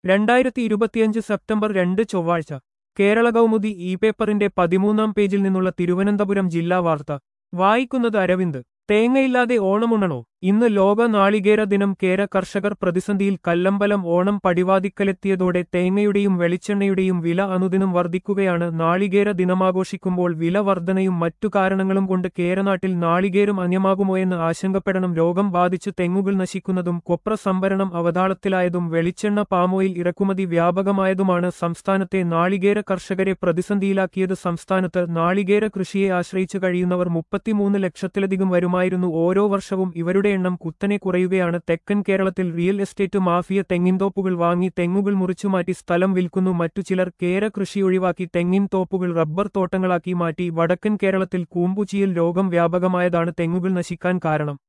രണ്ടായിരത്തി ഇരുപത്തിയഞ്ച് സെപ്റ്റംബർ രണ്ട് ചൊവ്വാഴ്ച കേരള കൗമുദി ഇ പേപ്പറിന്റെ പതിമൂന്നാം പേജിൽ നിന്നുള്ള തിരുവനന്തപുരം ജില്ലാ വാർത്ത വായിക്കുന്നത് അരവിന്ദ് തേങ്ങയില്ലാതെ ഓണമുണ്ണണോ ഇന്ന് ലോക നാളികേര ദിനം കേര കർഷകർ പ്രതിസന്ധിയിൽ കല്ലമ്പലം ഓണം പടിവാതിക്കലെത്തിയതോടെ തേങ്ങയുടെയും വെളിച്ചെണ്ണയുടെയും വില അനുദിനം വർദ്ധിക്കുകയാണ് നാളികേര ദിനമാഘോഷിക്കുമ്പോൾ വില വർധനയും മറ്റു കാരണങ്ങളും കൊണ്ട് കേരനാട്ടിൽ നാളികേരം അന്യമാകുമോയെന്ന് ആശങ്കപ്പെടണം രോഗം ബാധിച്ചു തെങ്ങുകൾ നശിക്കുന്നതും കൊപ്ര സംഭരണം അവതാളത്തിലായതും വെളിച്ചെണ്ണ പാമോയിൽ ഇറക്കുമതി വ്യാപകമായതുമാണ് സംസ്ഥാനത്തെ നാളികേര കർഷകരെ പ്രതിസന്ധിയിലാക്കിയത് സംസ്ഥാനത്ത് നാളികേര കൃഷിയെ ആശ്രയിച്ചു കഴിയുന്നവർ മുപ്പത്തിമൂന്ന് ലക്ഷത്തിലധികം വരുമായിരുന്നു ഓരോ വർഷവും ഇവരുടെ എണ്ണം കുത്തനെ കുറയുകയാണ് തെക്കൻ കേരളത്തിൽ റിയൽ എസ്റ്റേറ്റ് മാഫിയ തെങ്ങിൻതോപ്പുകൾ വാങ്ങി തെങ്ങുകൾ മുറിച്ചുമാറ്റി സ്ഥലം വിൽക്കുന്നു മറ്റു ചിലർ കേര കൃഷി ഒഴിവാക്കി തെങ്ങിൻ തോപ്പുകൾ റബ്ബർ തോട്ടങ്ങളാക്കി മാറ്റി വടക്കൻ കേരളത്തിൽ കൂമ്പുചീയൽ രോഗം വ്യാപകമായതാണ് തെങ്ങുകൾ നശിക്കാൻ കാരണം